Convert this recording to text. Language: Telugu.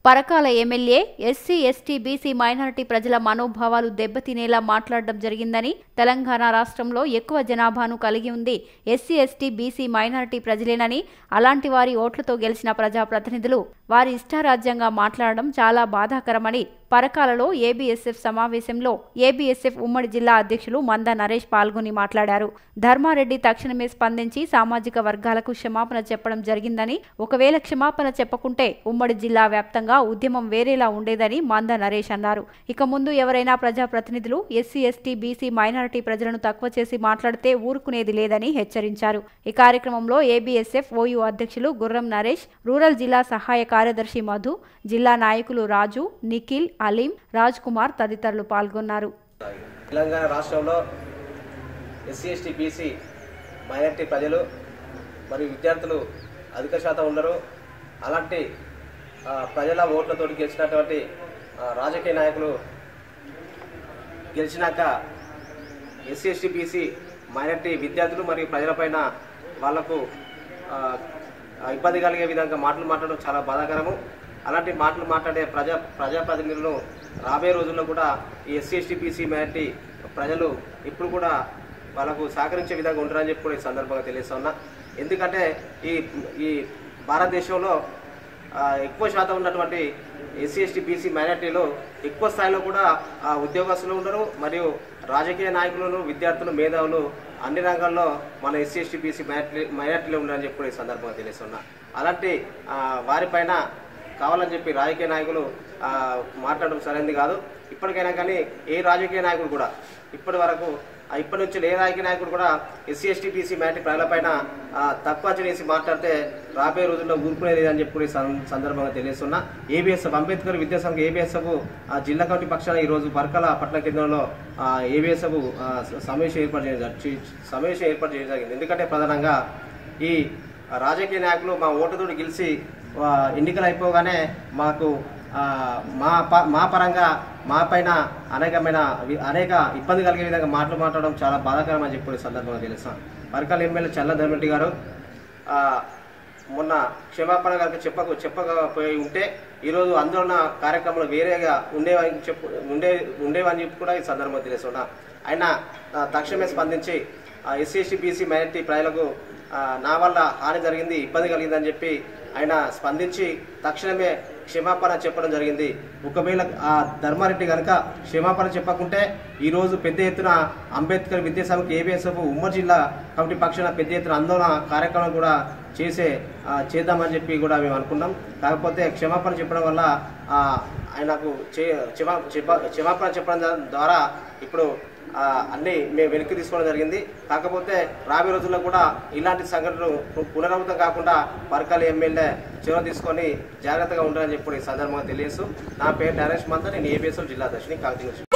Parakala MLA SC ST BC minority ప్రజల మనోభావాలు దెబ్బతినేలా మాట్లాడడం జరిగిందని తెలంగాణ రాష్ట్రంలో ఎక్కువ జనాభాను కలిగి ఉంది ఎస్సీ ఎస్టీ బీసీ మైనారిటీ ప్రజలేనని అలాంటి వారి ఓట్లతో గెలిచిన ప్రజాప్రతినిధులు వారి ఇష్టారాజ్యంగా మాట్లాడడం చాలా బాధాకరమని పరకాలలో ఏబీఎస్ఎఫ్ సమావేశంలో ఏబీఎస్ఎఫ్ ఉమ్మడి జిల్లా అధ్యక్షులు మంద నరేష్ పాల్గొని మాట్లాడారు ధర్మారెడ్డి తక్షణమే స్పందించి సామాజిక వర్గాలకు క్షమాపణ చెప్పడం జరిగిందని ఒకవేళ క్షమాపణ చెప్పకుంటే ఉమ్మడి జిల్లా వ్యాప్తంగా ఉద్యమం వేరేలా ఉండేదని మంద నరేష్ అన్నారు ఇక ముందు ఎవరైనా ప్రజాప్రతినిధులు ఎస్సీ ఎస్టీ బీసీ మైనారిటీ ప్రజలను తక్కువ చేసి మాట్లాడితే ఊరుకునేది లేదని హెచ్చరించారు ఈ కార్యక్రమంలో ఏబీఎస్ఎఫ్ ఓయూ అధ్యక్షులు గుర్రం నరేష్ రూరల్ జిల్లా సహాయ కార్యదర్శి మధు జిల్లా నాయకులు రాజు నిఖిల్ అలీం రాజ్ కుమార్ తదితరులు పాల్గొన్నారు తెలంగాణ రాష్ట్రంలో ఎస్సీ ఎస్టీ బీసీ మైనార్టీ ప్రజలు మరియు విద్యార్థులు అధిక శాతం ఉండరు అలాంటి ఆ, ప్రజల ఓట్లతో గెలిచినటువంటి ఆ, రాజకీయ నాయకులు గెలిచినాక ఎస్సీ ఎస్టీ బీసీ మైనార్టీ విద్యార్థులు మరియు ప్రజలపైన వాళ్లకు ఆ, ఆ, ఇబ్బంది కలిగే విధంగా మాటలు మాట్లాడడం చాలా బాధాకరము అలాంటి మాటలు మాట్లాడే ప్రజా ప్రజాప్రతినిధులను రాబోయే రోజుల్లో కూడా ఈ ఎస్సీ ఎస్టీ బీసీ మైనార్టీ ప్రజలు ఇప్పుడు కూడా వాళ్ళకు సహకరించే విధంగా ఉంటారని చెప్పి కూడా ఈ సందర్భంగా తెలియస్తున్నా ఎందుకంటే ఈ ఈ భారతదేశంలో ఆ, ఎక్కువ శాతం ఉన్నటువంటి ఎస్సీ ఎస్టీ బీసీ మైనార్టీలో ఎక్కువ స్థాయిలో కూడా ఆ, ఉద్యోగస్తులు ఉండరు మరియు రాజకీయ నాయకులను విద్యార్థులు మేధావులు అన్ని రంగాల్లో మన ఎస్సీ ఎస్టీ బీసీ మైనార్టీ మైనార్టీలో ఉన్నారని చెప్పి కూడా ఈ సందర్భంగా తెలియస్తున్నా అలాంటి ఆ, వారిపైన కావాలని చెప్పి రాజకీయ నాయకులు ఆ, మాట్లాడడం సరైనది కాదు ఇప్పటికైనా కానీ ఏ రాజకీయ నాయకుడు కూడా ఇప్పటి వరకు ఆ, ఇప్పటి నుంచి ఏ రాజకీయ నాయకుడు కూడా ఎస్సీ ఎస్టీ బీసీ మైనార్టీ ప్రజలపైన ఆ, తక్కువ చేసి మాట్లాడితే రాబోయే రోజుల్లో ఊరుకునేది అని చెప్పి కూడా ఈ సం- సందర్భంగా తెలియస్తున్నా ఏబిఎస్ఎఫ్ అంబేద్కర్ విద్యాసంఘ ఏబిఎస్ఎఫ్ ఆ జిల్లా కమిటీ పక్షాన ఈరోజు పరకల పట్టణ కేంద్రంలో ఏబిఎస్ఎఫ్ సమావేశం ఏర్పాటు చేయడం జరి- చి- సమావేశం ఏర్పాటు చేయడం జరిగింది ఎందుకంటే ప్రధానంగా ఈ రాజకీయ నాయకులు మా ఓటుతోటి గెలిచి ఆ, ఎన్నికలు అయిపోగానే మాకు ఆ, మా ప- మా పరంగా మా పైన అనేకమైన వి- అనేక ఇబ్బంది కలిగే విధంగా మాటలు మాట్లాడడం చాలా బాధాకరం అని చెప్పి ఈ సందర్భంగా తెలుస్తాం పరకాల ఎమ్మెల్యే చల్ల ధర్మరెడ్డి గారు ఆ, మొన్న క్షమాపణ కనుక చెప్పక చెప్పకపోయి ఉంటే ఈరోజు ఆందోళన కార్యక్రమాలు వేరేగా ఉండేవని చెప్పు ఉండే ఉండేవని చెప్పి కూడా ఈ సందర్భంగా తెలుస్తున్నా ఆయన ఆ, తక్షణమే స్పందించి ఎస్సీ ఎస్టీ బీసీ మైనార్టీ ప్రజలకు ఆ, నా వల్ల హాని జరిగింది ఇబ్బంది కలిగిందని చెప్పి ఆయన స్పందించి తక్షణమే క్షమాపణ చెప్పడం జరిగింది ఒకవేళ ఆ ధర్మారెడ్డి కనుక క్షమాపణ చెప్పకుంటే ఈరోజు పెద్ద ఎత్తున అంబేద్కర్ విద్యాసభకి ఏబిఎస్ఎఫ్ ఉమ్మడి జిల్లా కమిటీ పక్షాన పెద్ద ఎత్తున ఆందోళన కార్యక్రమం కూడా చేసే ఆ, చేద్దామని చెప్పి కూడా మేము అనుకున్నాం కాకపోతే క్షమాపణ చెప్పడం వల్ల ఆ, ఆయనకు చే క్షమా చెప్ప- క్షమాపణ చెప్పడం ద్వారా ఇప్పుడు ఆ, అన్ని మేము వెనక్కి తీసుకోవడం జరిగింది కాకపోతే రాబోయే రోజుల్లో కూడా ఇలాంటి సంఘటనలు పు- పునరావృతం కాకుండా పరకాల ఎమ్మెల్యే చొరవ తీసుకొని జాగ్రత్తగా ఉండాలని చెప్పి ఈ సందర్భంగా తెలియజేస్తూ నా పేరు నరేష్ మంతా నేను ఏబిఎస్ఎల్ జిల్లా అధ్యక్షుని కాకినాడ